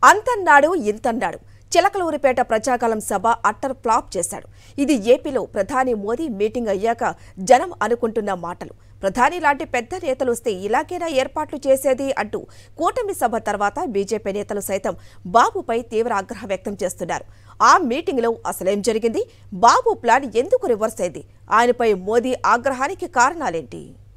అంతన్నాడు ఇంతన్నాడు చిలకలూరిపేట ప్రజాకాలం సభ utter flop చేశాడు ఇది ఏపీలో ప్రధాని మోదీ మీటింగ్ అయ్యాక జనం అనుకుంటున్న మాటలు ప్రధాని లాంటి పెద్ద నేతలు వస్తే ఇలాగైనా ఏర్పాట్లు చేసేది అంటూ కూటమి సభ తర్వాత బీజేపీ నేతలు సైతం బాబుపై తీవ్ర ఆగ్రహం వ్యక్తం చేస్తున్నారు ఆ మీటింగ్లో అసలేం జరిగింది బాబు ప్లాన్ ఎందుకు రివర్స్ అయింది ఆయనపై మోదీ ఆగ్రహానికి కారణాలేంటి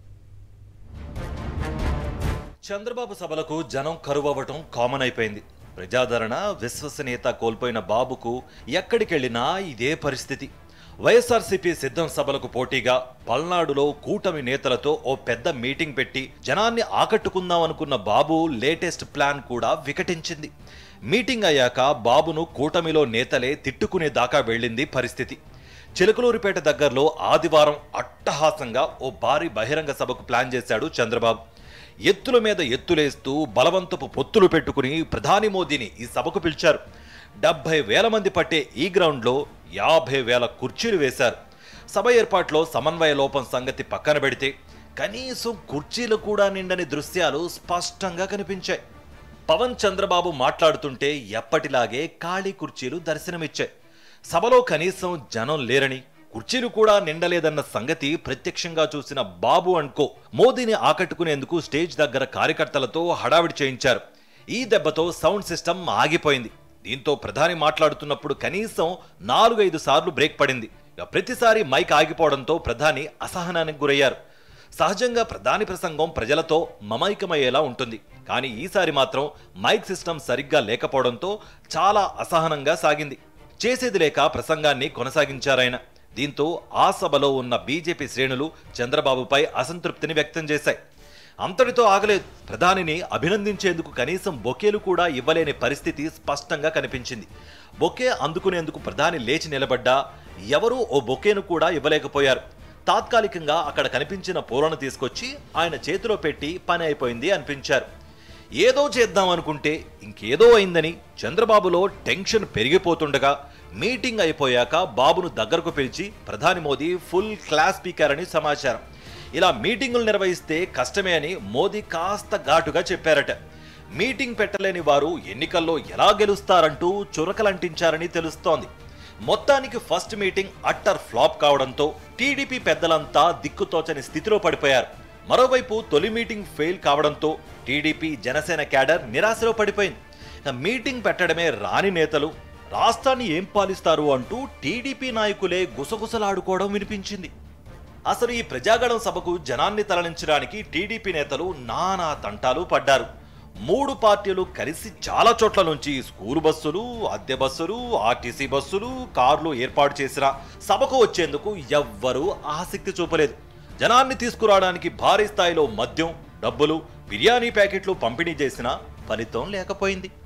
చంద్రబాబు సభలకు జనం కరువవ్వటం కామన్ అయిపోయింది ప్రజాదరణ విశ్వసనీయత కోల్పోయిన బాబుకు ఎక్కడికెళ్లినా ఇదే పరిస్థితి వైఎస్ఆర్సీపీ సిద్ధం సభలకు పోటీగా పల్నాడులో కూటమి నేతలతో ఓ పెద్ద మీటింగ్ పెట్టి జనాన్ని ఆకట్టుకుందాం అనుకున్న బాబు లేటెస్ట్ ప్లాన్ కూడా వికటించింది మీటింగ్ అయ్యాక బాబును కూటమిలో నేతలే తిట్టుకునే దాకా వెళ్ళింది పరిస్థితి చిలకలూరిపేట దగ్గరలో ఆదివారం అట్టహాసంగా ఓ భారీ బహిరంగ సభకు ప్లాన్ చేశాడు చంద్రబాబు ఎత్తుల మీద ఎత్తులేస్తూ బలవంతపు పొత్తులు పెట్టుకుని ప్రధాని మోదీని ఈ సభకు పిలిచారు డెబ్బై వేల మంది పట్టే ఈ గ్రౌండ్లో యాభై వేల కుర్చీలు వేశారు సభ ఏర్పాట్లో సమన్వయ లోపం సంగతి పక్కన పెడితే కనీసం కుర్చీలు కూడా నిండని దృశ్యాలు స్పష్టంగా కనిపించాయి పవన్ చంద్రబాబు మాట్లాడుతుంటే ఎప్పటిలాగే ఖాళీ కుర్చీలు దర్శనమిచ్చాయి సభలో కనీసం జనం లేరని కుర్చీలు కూడా నిండలేదన్న సంగతి ప్రత్యక్షంగా చూసిన బాబు అనుకో మోదీని ఆకట్టుకునేందుకు స్టేజ్ దగ్గర కార్యకర్తలతో హడావిడి చేయించారు ఈ దెబ్బతో సౌండ్ సిస్టమ్ ఆగిపోయింది దీంతో ప్రధాని మాట్లాడుతున్నప్పుడు కనీసం నాలుగైదు సార్లు బ్రేక్ పడింది ఇక ప్రతిసారి మైక్ ఆగిపోవడంతో ప్రధాని అసహనానికి గురయ్యారు సహజంగా ప్రధాని ప్రసంగం ప్రజలతో మమైకమయ్యేలా ఉంటుంది కానీ ఈసారి మాత్రం మైక్ సిస్టమ్ సరిగ్గా లేకపోవడంతో చాలా అసహనంగా సాగింది చేసేది లేక ప్రసంగాన్ని కొనసాగించారాయన దీంతో ఆ సభలో ఉన్న బీజేపీ శ్రేణులు చంద్రబాబుపై అసంతృప్తిని వ్యక్తం చేశాయి అంతటితో ఆగలేదు ప్రధానిని అభినందించేందుకు కనీసం బొకేలు కూడా ఇవ్వలేని పరిస్థితి స్పష్టంగా కనిపించింది బొకే అందుకునేందుకు ప్రధాని లేచి నిలబడ్డా ఎవరూ ఓ బొకేను కూడా ఇవ్వలేకపోయారు తాత్కాలికంగా అక్కడ కనిపించిన పూలను తీసుకొచ్చి ఆయన చేతిలో పెట్టి పని అయిపోయింది అనిపించారు ఏదో చేద్దాం అనుకుంటే ఇంకేదో అయిందని చంద్రబాబులో టెన్షన్ పెరిగిపోతుండగా మీటింగ్ అయిపోయాక బాబును దగ్గరకు పిలిచి ప్రధాని మోదీ ఫుల్ క్లాస్ స్పీకర్ అని సమాచారం ఇలా మీటింగులు నిర్వహిస్తే కష్టమే అని మోదీ కాస్త ఘాటుగా చెప్పారట మీటింగ్ పెట్టలేని వారు ఎన్నికల్లో ఎలా గెలుస్తారంటూ చురకలంటించారని తెలుస్తోంది మొత్తానికి ఫస్ట్ మీటింగ్ అట్టర్ ఫ్లాప్ కావడంతో టీడీపీ పెద్దలంతా దిక్కుతోచని స్థితిలో పడిపోయారు మరోవైపు తొలి మీటింగ్ ఫెయిల్ కావడంతో టీడీపీ జనసేన క్యాడర్ నిరాశలో పడిపోయింది ఇక మీటింగ్ పెట్టడమే రాని నేతలు రాష్ట్రాన్ని ఏం పాలిస్తారు అంటూ టీడీపీ నాయకులే గుసగుసలాడుకోవడం వినిపించింది అసలు ఈ ప్రజాగణం సభకు జనాన్ని తరలించడానికి టీడీపీ నేతలు నానా తంటాలు పడ్డారు మూడు పార్టీలు కలిసి చాలా చోట్ల నుంచి స్కూల్ బస్సులు అద్దె బస్సులు ఆర్టీసీ బస్సులు కార్లు ఏర్పాటు చేసిన సభకు వచ్చేందుకు ఎవ్వరూ ఆసక్తి చూపలేదు జనాన్ని తీసుకురావడానికి భారీ స్థాయిలో మద్యం డబ్బులు బిర్యానీ ప్యాకెట్లు పంపిణీ చేసినా ఫలితం లేకపోయింది